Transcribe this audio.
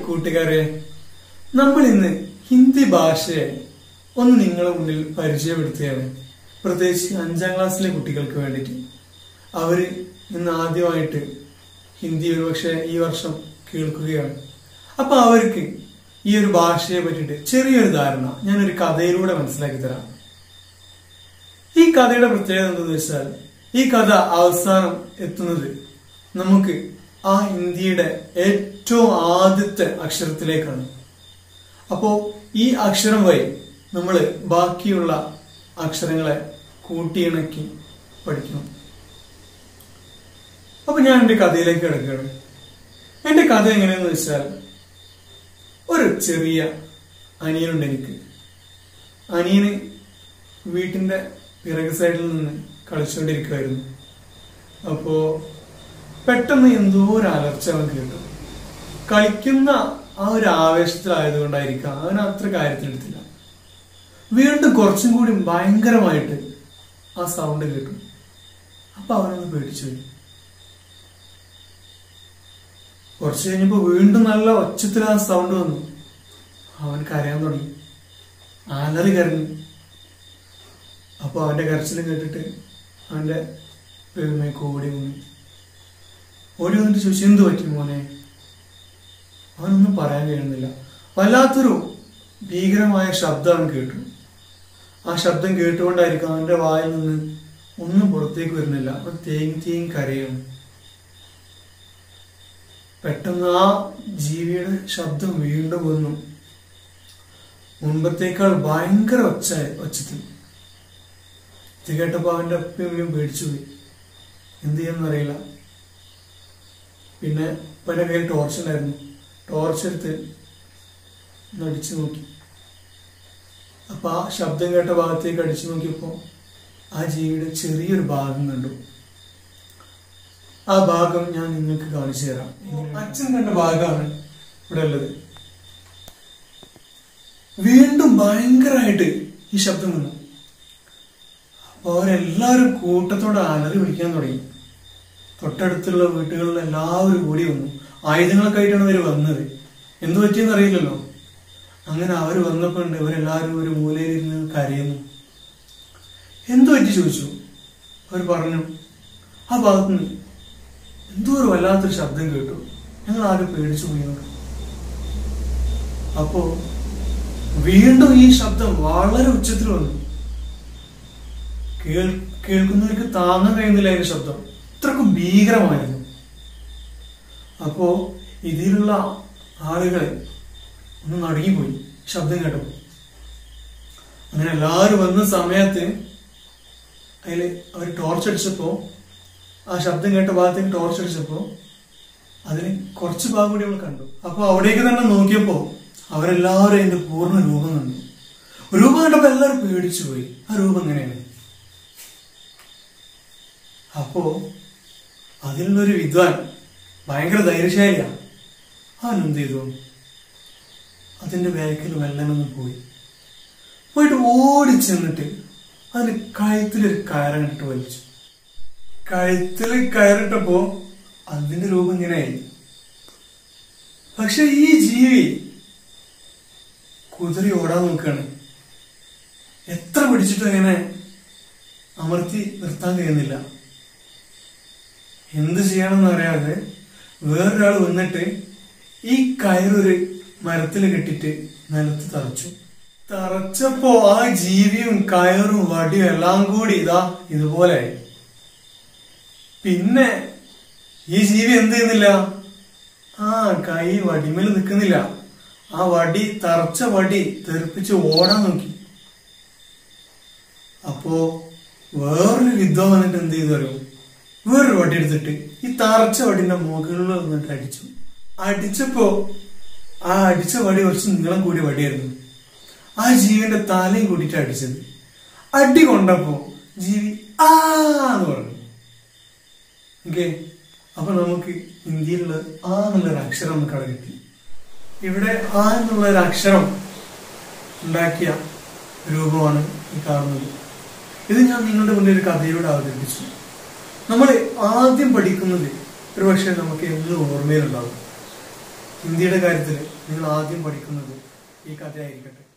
കൂട്ടുകാരെ നമ്മൾ ഇന്ന് ഹിന്ദി ഭാഷയെ ഒന്ന് നിങ്ങളെ മുന്നിൽ പരിചയപ്പെടുത്തുകയാണ് പ്രത്യേകിച്ച് അഞ്ചാം ക്ലാസ്സിലെ കുട്ടികൾക്ക് വേണ്ടിയിട്ട് അവര് ഇന്ന് ആദ്യമായിട്ട് ഹിന്ദി ഒരുപക്ഷെ ഈ വർഷം കേൾക്കുകയാണ് അപ്പൊ അവർക്ക് ഈ ഒരു ഭാഷയെ പറ്റിയിട്ട് ചെറിയൊരു ധാരണ ഞാനൊരു കഥയിലൂടെ മനസ്സിലാക്കി തരാം ഈ കഥയുടെ പ്രത്യേകത എന്തെന്ന് വെച്ചാൽ ഈ കഥ അവസാനം എത്തുന്നത് നമുക്ക് ആ ഹിന്ദിയുടെ ഏറ്റവും ആദ്യത്തെ അക്ഷരത്തിലേക്കാണ് അപ്പോ ഈ അക്ഷരം വഴി നമ്മൾ ബാക്കിയുള്ള അക്ഷരങ്ങളെ കൂട്ടിയിണക്കി പഠിക്കണം അപ്പൊ ഞാൻ എന്റെ കഥയിലേക്ക് കിടക്കുകയാണ് എന്റെ കഥ എങ്ങനെയെന്ന് വെച്ചാൽ ഒരു ചെറിയ അനിയനുണ്ട് എനിക്ക് അനിയന് വീട്ടിന്റെ പിറകു സൈഡിൽ നിന്ന് കളിച്ചുകൊണ്ടിരിക്കുമായിരുന്നു അപ്പോ പെട്ടെന്ന് എന്തോ ഒരു അലർച്ച അവൻ കേട്ടു കളിക്കുന്ന ആ ഒരു ആവേശത്തിലായതുകൊണ്ടായിരിക്കാം അവൻ അത്ര കാര്യത്തിലെടുത്തില്ല വീണ്ടും കുറച്ചും കൂടി ഭയങ്കരമായിട്ട് ആ സൗണ്ട് കേട്ടു അപ്പൊ അവനൊന്ന് പേടിച്ചു പോയി കുറച്ച് കഴിഞ്ഞപ്പോ വീണ്ടും നല്ല ഒച്ചത്തിൽ ആ സൗണ്ട് വന്നു അവൻ കരയാൻ തുടങ്ങി ആലറി കരഞ്ഞു അപ്പൊ അവന്റെ കരച്ചിൽ കേട്ടിട്ട് അവന്റെ പെരുമയൊക്കെ ഓടി വന്നു ഓടി വന്നിട്ട് ചോദിച്ചു എന്ത് പറ്റി മോനെ അവനൊന്നും പറയാൻ കഴിയുന്നില്ല വല്ലാത്തൊരു ഭീകരമായ ശബ്ദം അവൻ കേട്ടു ആ ശബ്ദം കേട്ടുകൊണ്ടായിരിക്കും അവന്റെ വായിൽ നിന്ന് ഒന്നും പുറത്തേക്ക് വരുന്നില്ല അവൻ തേങ്ങി തേങ്ങി കരയാണ് പെട്ടെന്ന് ആ ജീവിയുടെ ശബ്ദം വീണ്ടും വന്നു മുൻപത്തേക്കാൾ ഭയങ്കര ഒച്ച ഒച്ചത്തിൽ ഇത് കേട്ടപ്പോ അവന്റെ അപ്പയും പേടിച്ചു പോയി എന്ത് ചെയ്യാന്ന് അറിയില്ല പിന്നെ ഇപ്പന്റെ കയ്യിൽ ടോർച്ച് ഉണ്ടായിരുന്നു ടോർച്ച് എടുത്ത് ഒന്ന് അടിച്ചു നോക്കി അപ്പൊ ആ ശബ്ദം കേട്ട ഭാഗത്തേക്ക് അടിച്ചു നോക്കിയപ്പോ ആ ജീവിയുടെ ചെറിയൊരു ഭാഗം കണ്ടു ആ ഭാഗം ഞാൻ നിങ്ങൾക്ക് കാണിച്ചു തരാം അച്ഛൻ കണ്ട ഭാഗമാണ് ഇവിടെ ഉള്ളത് വീണ്ടും ഭയങ്കരമായിട്ട് ഈ ശബ്ദം വന്നു അപ്പൊ അവരെല്ലാവരും കൂട്ടത്തോടെ അലറി വിളിക്കാൻ തുടങ്ങി തൊട്ടടുത്തുള്ള വീട്ടുകളിൽ എല്ലാവരും കൂടി വന്നു ആയുധങ്ങളൊക്കെ ആയിട്ടാണ് അവർ വന്നത് എന്തു പറ്റിയെന്ന് അറിയില്ലല്ലോ അങ്ങനെ അവർ വന്നപ്പോൾ ഉണ്ട് ഇവരെല്ലാവരും ഒരു മൂലയിലിരുന്ന് കരയുന്നു എന്തു പറ്റി ചോദിച്ചു അവർ പറഞ്ഞു ആ ഭാഗത്തുനിന്ന് എന്തോ ഒരു വല്ലാത്തൊരു ശബ്ദം കേട്ടു ഞങ്ങൾ ആകെ പേടിച്ചു പോയി അപ്പോ വീണ്ടും ഈ ശബ്ദം വളരെ ഉച്ചത്തിൽ വന്നു കേൾ കേൾക്കുന്നവർക്ക് താങ്ങാൻ കഴിയുന്നില്ല അതിന്റെ ശബ്ദം ഇത്രക്കും ഭീകരമായിരുന്നു അപ്പോ ഇതിലുള്ള ആളുകളെ ഒന്ന് നടുങ്ങിപ്പോയി ശബ്ദം കേട്ടപ്പോ അങ്ങനെ എല്ലാവരും വന്ന സമയത്ത് അതില് അവർ ടോർച്ച് അടിച്ചപ്പോ ആ ശബ്ദം കേട്ട ഭാഗത്തേക്ക് ടോർച്ച് അടിച്ചപ്പോ അതിന് കുറച്ച് ഭാഗം കൂടി നമ്മൾ കണ്ടു അപ്പൊ അവിടേക്ക് തന്നെ നോക്കിയപ്പോ അവരെല്ലാവരും അതിന്റെ പൂർണ്ണ രൂപം കണ്ടു രൂപം കണ്ടപ്പോ എല്ലാവരും പേടിച്ചു പോയി ആ രൂപം എങ്ങനെയാണ് അപ്പോ അതിലുള്ളൊരു വിദ്വാൻ ഭയങ്കര ധൈര്യശാലിയാണ് അവൻ എന്ത് ചെയ്തു അതിന്റെ ബാക്കിൽ വെള്ളനൊന്ന് പോയി പോയിട്ട് ഓടി ചെന്നിട്ട് അതിന് കഴുത്തിലൊരു കയറിട്ട് വലിച്ചു കഴുത്തിൽ കയറിട്ടപ്പോ അതിന്റെ രൂപം ഇങ്ങനെയായി പക്ഷെ ഈ ജീവി കുതിരി ഓടാൻ നോക്കുകയാണ് എത്ര പിടിച്ചിട്ടും അങ്ങനെ അമർത്തി നിർത്താൻ കഴിയുന്നില്ല എന്ത് ചെയ്യണമെന്ന് അറിയാതെ വേറൊരാൾ വന്നിട്ട് ഈ കയറൊരു മരത്തിൽ കെട്ടിട്ട് നിലത്ത് തറച്ചു തറച്ചപ്പോ ആ ജീവിയും കയറും വടിയും എല്ലാം കൂടി ഇതാ ഇതുപോലെയായി പിന്നെ ഈ ജീവി എന്ത് ചെയ്യുന്നില്ല ആ കൈ വടിമേൽ നിൽക്കുന്നില്ല ആ വടി തറച്ച വടി തെറിപ്പിച്ച് ഓടാൻ നോക്കി അപ്പോ വേറൊരു വിദ്വാൻ വന്നിട്ട് എന്ത് ചെയ്തു അറിയോ വേറൊരു വടി എടുത്തിട്ട് ഈ തറച്ച വടിന്റെ മുകളിൽ വന്നിട്ട് അടിച്ചു അടിച്ചപ്പോ ആ അടിച്ച വടി കുറച്ച് നീളം കൂടിയ വടിയായിരുന്നു ആ ജീവിന്റെ തലയും കൂടിയിട്ട് അടിച്ചത് അടി കൊണ്ടപ്പോ ജീവി ആ എന്ന് പറഞ്ഞു ഓക്കെ അപ്പൊ നമുക്ക് ഹിന്ദിയിലുള്ള ആ എന്നുള്ളൊരു അക്ഷരം നമുക്ക് അവിടെ കിട്ടി ഇവിടെ ആ എന്നുള്ള ഒരു അക്ഷരം ഉണ്ടാക്കിയ രൂപമാണ് ഈ കാണുന്നത് ഇത് ഞാൻ നിങ്ങളുടെ മുന്നിൽ ഒരു കഥയിലൂടെ അവതരിപ്പിച്ചു നമ്മൾ ആദ്യം പഠിക്കുന്നത് ഒരു പക്ഷേ നമുക്ക് എന്നും ഓർമ്മയിലുണ്ടാവും ഹിന്ദിയുടെ കാര്യത്തിൽ നിങ്ങൾ ആദ്യം പഠിക്കുന്നത് ഈ കഥയായിരിക്കട്ടെ